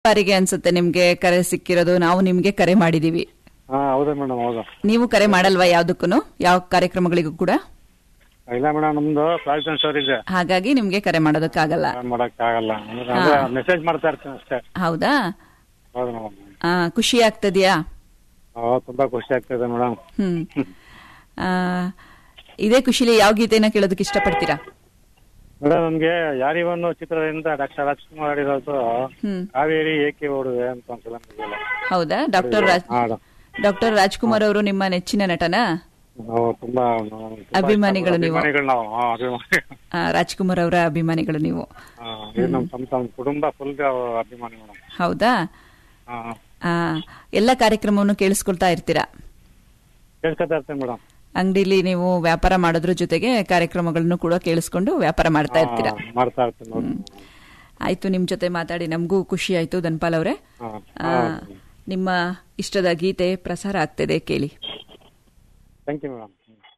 ಬಾರಿಗೆ ಅನ್ಸುತ್ತೆ ನಿಮ್ಗೆ ಕರೆ ಸಿಕ್ಕಿರೋದು ನಾವು ನಿಮ್ಗೆ ಕರೆ ಮಾಡಿದೀವಿ ಹಾ ಹೌದಾ ಮೇಡಮ್ ಹೌದು ನೀವು ಕರೆ ಮಾಡಲ್ವಾ ಯಾವ್ದಕ್ಕೂ ಯಾವ ಕಾರ್ಯಕ್ರಮಗಳಿಗೂ ಕೂಡ ಇಲ್ಲ ಮೇಡಮ್ ನಮ್ದು ಪ್ರಾವಿಷನ್ ಸ್ಟೋರ್ ಇದೆ ಹಾಗಾಗಿ ನಿಮ್ಗೆ ಕರೆ ಮಾಡೋದಕ್ಕಾಗಲ್ಲ ಮಾಡಕ್ ಆಗಲ್ಲ ಅಂದ್ರೆ ಮೆಸೇಜ್ ಮಾಡ್ತಾ ಇರ್ತೀನಿ ಅಷ್ಟೇ ಹೌದಾ ಹೌದು ಮೇಡಮ್ ಆ, ಖುಷಿ ಆಗ್ತದ್ಯಾ ತುಂಬಾ ಖುಷಿ ಆಗ್ತದೆ ಮೇಡಮ್ ಹ್ಮ್ ಆ, ಇದೇ ಖುಷಿಲಿ ಯಾವ ಗೀತೆನ ಕೇಳೋದಕ್ಕೆ ಇಷ್ಟಪಡ್ತೀರಾ ಮೇಡಮ್ ನಮ್ಗೆ ಯಾರಿವನು ಚಿತ್ರದಿಂದ ಡಾಕ್ಟರ್ ರಾಜ್ಕುಮಾರ್ ಆಡಿರೋದು ಹ್ಮ್ ಕಾವೇರಿ ಏಕೆ ಓಡುವೆ ಅಂತ ಒಂದ್ಸಲ ಮುಗಿಯಲ್ಲ. ಹೌದಾ ಡಾಕ್ಟರ್ ರಾಜ್ ಹಾ, ಮೇಡಮ್. ಡಾಕ್ಟರ್ ರಾಜ್ಕುಮಾರ್ ಅವರು ನಿಮ್ಮ ನೆಚ್ಚಿನ ನಟನಾ ನಾವು ತುಂಬಾ ನಾವು ತುಂಬಾ ಅಭಿಮಾನಿಗಳು ನೀವು. ಅಭಿಮಾನಿಗಳು ನಾವು ಹಾ, ಅಭಿಮಾನಿಗಳು ಆ, ರಾಜ್ಕುಮಾರ್ ಅವರ ಅಭಿಮಾನಿಗಳು ನೀವು ಹಾ, ಇದು ನಮ್ ತಮ್ಮ ತಮ್ಮ ಕುಟುಂಬ ಫುಲ್ ಅಭಿಮಾನಿ ಮೇಡಮ್ ಹೌದಾ ಹಾ ಆ, ಎಲ್ಲ ಕಾರ್ಯಕ್ರಮವನ್ನು ಕೇಳಿಸ್ಕೊಳ್ತಾ ಇರ್ತೀರಾ ಕೇಳ್ಕೊತಾ ಇರ್ತೇನೆ ಮೇಡಮ್ ಅಂಗಡಿಲಿ ನೀವು ವ್ಯಾಪಾರ ಮಾಡೋದ್ರ ಜೊತೆಗೆ ಕಾರ್ಯಕ್ರಮಗಳನ್ನು ಕೂಡ ಕೇಳಿಸ್ಕೊಂಡು ವ್ಯಾಪಾರ ಮಾಡ್ತಾ ಇರ್ತೀರಾ ಮಾಡ್ತಾ ಇರ್ತೀನಿ ನೋಡಿ ಆಯ್ತು ನಿಮ್ ಜೊತೆ ಮಾತಾಡಿ ನಮಗೂ ಖುಷಿ ಆಯ್ತು ಧನ್ಪಾಲ್ ಅವರೇ ಹಾ ಆ, ನಿಮ್ಮ ಇಷ್ಟದ ಗೀತೆ ಪ್ರಸಾರ ಆಗ್ತಿದೆ ಕೇಳಿ ಥ್ಯಾಂಕ್ ಯು ಮೇಡಮ್